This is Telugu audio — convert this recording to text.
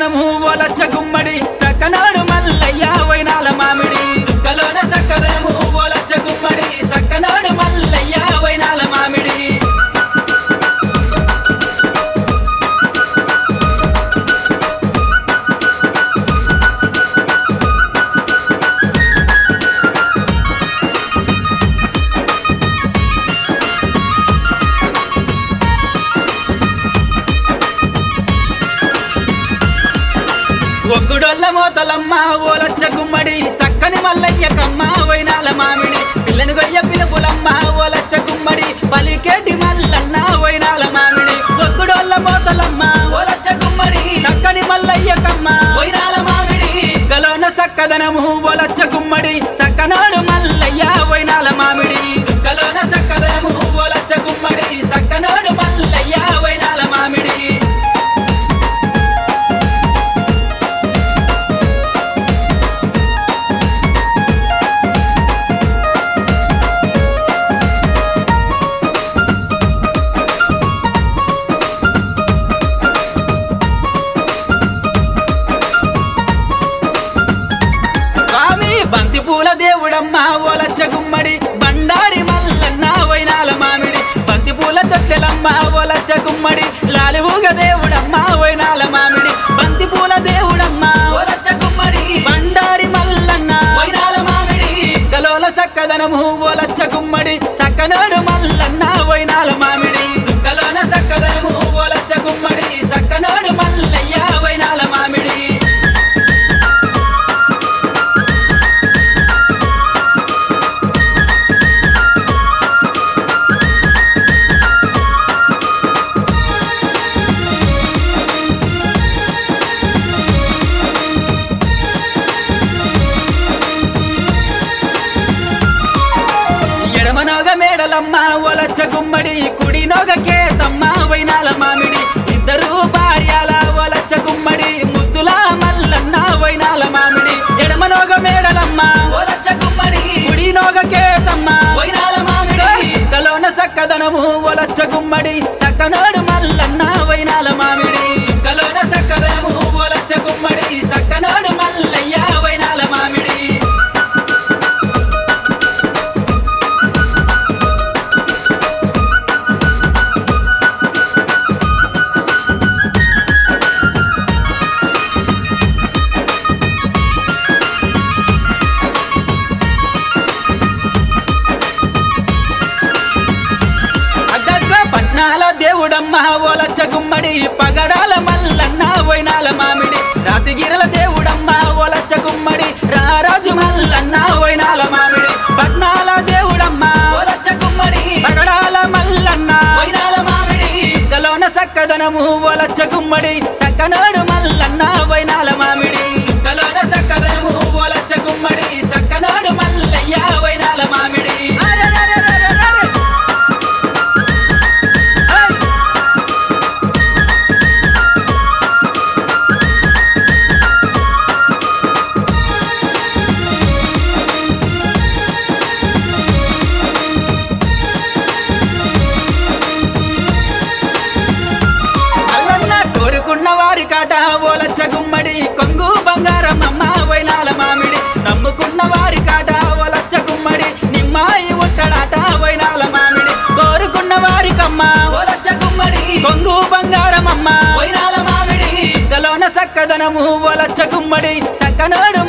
సక్కదనము ఓలచ్చ గుమ్మడి సక్కనాడు మల్లయ్య వైనాల మామిడి సుక్కలోన సక్కదనము ఓలచ్చ గుమ్మడి సక్కనాడు మల్లయ్య వైనాల మామిడి ఒగ్గుడొల్ల మోతలమ్మ ఓలచ్చ గుమ్మడి సక్కని మల్లయ్య కమ్మ వైనాల మామిడి పిల్లని గొయ్య పిలుపులమ్మ ఓలచ్చ గుమ్మడి పలికేటి మల్లన్న వైనాల మామిడి ఒగ్గుడొల్ల మోతలమ్మ ఓలచ్చ గుమ్మడి సక్కని మల్లయ్య కమ్మ వైనాల మామిడి గలోన సక్కదనము ఓలచ్చ గుమ్మడి సక్కనాడు మల్లయ్య వైనాల మామిడి సుక్కలోన సక్కదనము ఓలచ్చ గుమ్మడి సక్కనాడు మల్లయ్య వైనాల మామిడి స్వామి బంతి పూల దేవుడమ్మ ఓలచ్చ గుమ్మడి బండారి మల్లన్న వైనాల మామిడి బంతి పూల తొట్టెలమ్మ ఓలచ్చ గుమ్మడి లాలువుగ దేవుడమ్మ వైనాల మామిడి బంతి పూల దేవుడమ్మ ఓలచ్చ గుమ్మడి బండారి మల్లన్న వైనాల మామిడి గలోల సక్కదనము ఓలచ్చ గుమ్మడి సక్కనాడు మల్లన్న వైనాల మామిడి సుక్కలోన సక్కదనము ఓలచ్చ గుమ్మడి సక్కనాడు మల్లయ్య వైనాల మామిడి ఎడమ నోగ మేడలమ్మ ఒలచ్చ గుమ్మడి కుడి నోగ కేతమ్మ వైనాల మామిడి ఇద్దరు భార్యాల ఒలచ్చ గుమ్మడి ముద్దుల మల్లన్న వైనాల మామిడి ఎడమ నోగ మేడలమ్మ ఒలచ్చ గుమ్మడి కుడి నోగ కేతమ్మ వైనాల మామిడి సుక్కలోన సక్కదనము ఒలచ్చ గుమ్మడి సక్కనాడు మల్లన్న వైనాల మామిడి సుక్కలోన సక్కదనము ఒలచ్చ గుమ్మడి సక్కనాడు మల్లయ్య వైనాల మామిడి అగ్గగ్గ పట్నాల దేవుడమ్మ ఓలచ్చ గుమ్మడి పగడాల మల్లన్న వైనాల మామిడి రాతిగిరల దేవుడమ్మ ఓలచ్చ గుమ్మడి రారాజు మల్లన్న వైనాల మామిడి పట్నాల దేవుడమ్మ ఓలచ్చ గుమ్మడి పగడాల మల్లన్న వైనాల మామిడి గలోన సక్కదనము ఓలచ్చ గుమ్మడి సక్కనాడు మల్లన్న వైనాల మామిడి సుక్కలోన సక్కదనము ఓలచ్చ గుమ్మడి సక్కనాడు మల్లయ్య వైనాల మామిడి అరెరెరెరెరెరె. ఏయ్! అల్లన్న కోరుకున్న వారి కాట ఓలచ్చ గుమ్మడి కొంగు బంగారం అమ్మ వైనాల మామిడి నమ్ముకున్న వారి కాట ఓలచ్చ గుమ్మడి నిమ్మాయి ఉట్టడాట వైనాల మామిడి కోరుకున్న వారికమ్మ ఓలచ్చ గుమ్మడి కొంగు బంగారం అమ్మ వైనాల మామిడి గలోన సక్కదనము ఓలచ్చ గుమ్మడి సక్కనాడు